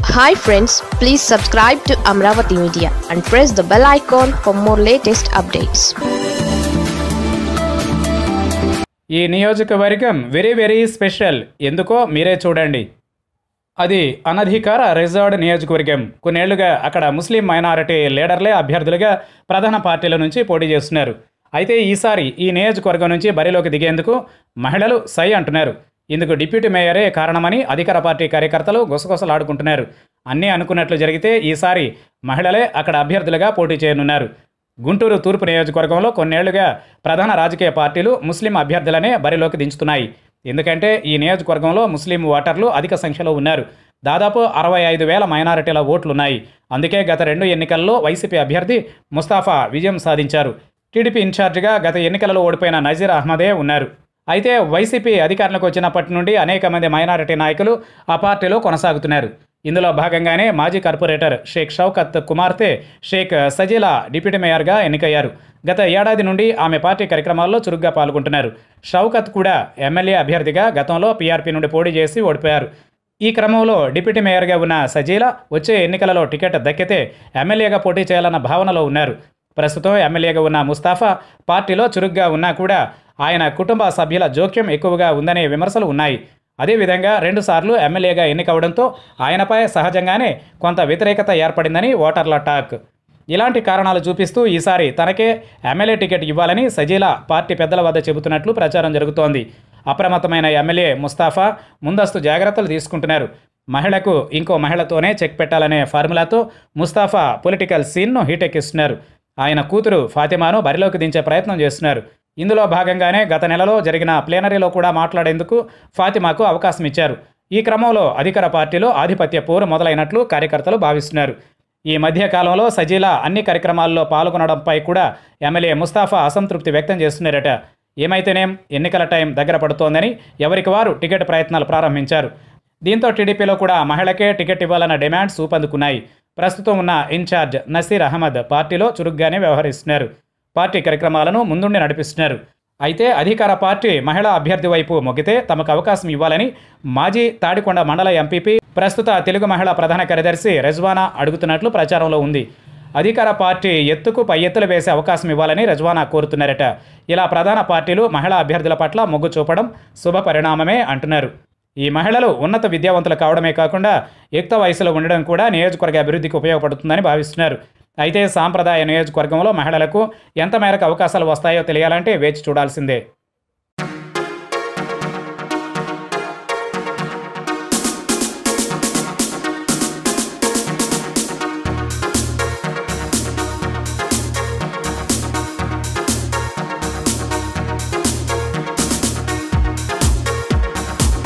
hi friends please subscribe to Amaravati media and press the bell icon for more latest updates ఈ నియోజకవర్గం very very special ఎందుకో మీరే చూడండి అది అనధికార రిజర్వ్డ్ నియోజకవర్గం కొన్నేళ్లుగా అక్కడ ముస్లిం మైనారిటీ లీడర్లే అభ్యర్థులుగా ప్రధాన పార్టీల నుంచి పోటీ చేస్తున్నారు అయితే ఈసారి ఈ నియోజకవర్గం నుంచి బరిలోకి దిగేందుకు మహిళలు సై అంటున్నారు ఇందుకు డిప్యూటీ మేయరే కారణమని అధికార పార్టీ కార్యకర్తలు గుసగుసలాడుకుంటున్నారు అన్నీ అనుకున్నట్లు జరిగితే ఈసారి మహిళలే అక్కడ అభ్యర్థులుగా పోటీ చేయనున్నారు గుంటూరు తూర్పు నియోజకవర్గంలో కొన్నేళ్లుగా ప్రధాన రాజకీయ పార్టీలు ముస్లిం అభ్యర్థులనే బరిలోకి దించుతున్నాయి ఎందుకంటే ఈ నియోజకవర్గంలో ముస్లిం ఓటర్లు అధిక సంఖ్యలో ఉన్నారు దాదాపు అరవై ఐదు వేల మైనారిటీల ఓట్లున్నాయి అందుకే గత రెండు ఎన్నికల్లో వైసీపీ అభ్యర్థి ముస్తాఫా విజయం సాధించారు టీడీపీ ఇన్ఛార్జిగా గత ఎన్నికలలో ఓడిపోయిన నజీర్ అహ్మదే ఉన్నారు అయితే వైసీపీ అధికారంలోకి వచ్చినప్పటి నుండి అనేక మంది మైనారిటీ నాయకులు ఆ పార్టీలో కొనసాగుతున్నారు ఇందులో భాగంగానే మాజీ కార్పొరేటర్ షేక్ షౌకత్ కుమార్తె షేక్ సజీలా డిప్యూటీ మేయర్గా ఎన్నికయ్యారు గత ఏడాది నుండి ఆమె పార్టీ కార్యక్రమాల్లో చురుగ్గా పాల్గొంటున్నారు షౌకత్ కూడా ఎమ్మెల్యే అభ్యర్థిగా గతంలో పీఆర్పీ నుండి పోటీ చేసి ఓడిపోయారు ఈ క్రమంలో డిప్యూటీ మేయర్గా ఉన్న సజీలా వచ్చే ఎన్నికలలో టికెట్ దక్కితే ఎమ్మెల్యేగా పోటీ చేయాలన్న భావనలో ఉన్నారు ప్రస్తుతం ఎమ్మెల్యేగా ఉన్న ముస్తాఫా పార్టీలో చురుగ్గా ఉన్నా కూడా ఆయన కుటుంబ సభ్యుల జోక్యం ఎక్కువగా ఉందనే విమర్శలు ఉన్నాయి అదేవిధంగా రెండుసార్లు ఎమ్మెల్యేగా ఎన్నికవడంతో ఆయనపై సహజంగానే కొంత వ్యతిరేకత ఏర్పడిందని ఓటర్ల టాక్ ఇలాంటి కారణాలు చూపిస్తూ ఈసారి తనకే ఎమ్మెల్యే టికెట్ ఇవ్వాలని సజీలా పార్టీ పెద్దల వద్ద చెబుతున్నట్లు ప్రచారం జరుగుతోంది అప్రమత్తమైన ఎమ్మెల్యే ముస్తాఫా ముందస్తు జాగ్రత్తలు తీసుకుంటున్నారు మహిళకు ఇంకో మహిళతోనే చెక్ పెట్టాలనే ఫార్ములాతో ముస్తాఫా పొలిటికల్ సీన్ను హీటెక్కిస్తున్నారు ఆయన కూతురు ఫాతిమాను బరిలోకి దించే ప్రయత్నం చేస్తున్నారు ఇందులో భాగంగానే గత నెలలో జరిగిన ప్లేనరీలో కూడా మాట్లాడేందుకు ఫాతిమాకు అవకాశం ఇచ్చారు ఈ క్రమంలో అధికార పార్టీలో ఆధిపత్య పోరు మొదలైనట్లు కార్యకర్తలు భావిస్తున్నారు ఈ మధ్య కాలంలో సజీలా అన్ని కార్యక్రమాల్లో పాల్గొనడంపై కూడా ఎమ్మెల్యే ముస్తాఫా అసంతృప్తి వ్యక్తం చేస్తున్నారట ఏమైతేనేం ఎన్నికల టైం దగ్గర పడుతోందని ఎవరికి వారు టికెట్ ప్రయత్నాలు ప్రారంభించారు దీంతో టీడీపీలో కూడా మహిళకే టికెట్ ఇవ్వాలన్న డిమాండ్స్ ఊపందుకున్నాయి ప్రస్తుతం ఉన్న ఇన్ఛార్జ్ నసీర్ అహ్మద్ పార్టీలో చురుగ్గానే వ్యవహరిస్తున్నారు పార్టీ కార్యక్రమాలను ముందుండి నడిపిస్తున్నారు అయితే అధికార పార్టీ మహిళా అభ్యర్థి వైపు మొగ్గితే తమకు అవకాశం ఇవ్వాలని మాజీ తాడికొండ మండల ఎంపీపీ ప్రస్తుత తెలుగు మహిళా ప్రధాన కార్యదర్శి రెజ్వానా అడుగుతున్నట్లు ప్రచారంలో ఉంది అధికార పార్టీ ఎత్తుకు పై ఎత్తులు వేసే అవకాశం ఇవ్వాలని రజ్వానా కోరుతున్నారట ఇలా ప్రధాన పార్టీలు మహిళా అభ్యర్థుల పట్ల మొగ్గు చూపడం శుభ పరిణామమే అంటున్నారు ఈ మహిళలు ఉన్నత విద్యావంతులు కావడమే కాకుండా యుక్త వయసులో ఉండడం కూడా నియోజకవర్గ అభివృద్ధికి ఉపయోగపడుతుందని భావిస్తున్నారు అయితే సాంప్రదాయ నియోజకవర్గంలో మహిళలకు ఎంత మేరకు అవకాశాలు వస్తాయో తెలియాలంటే వేచి చూడాల్సిందే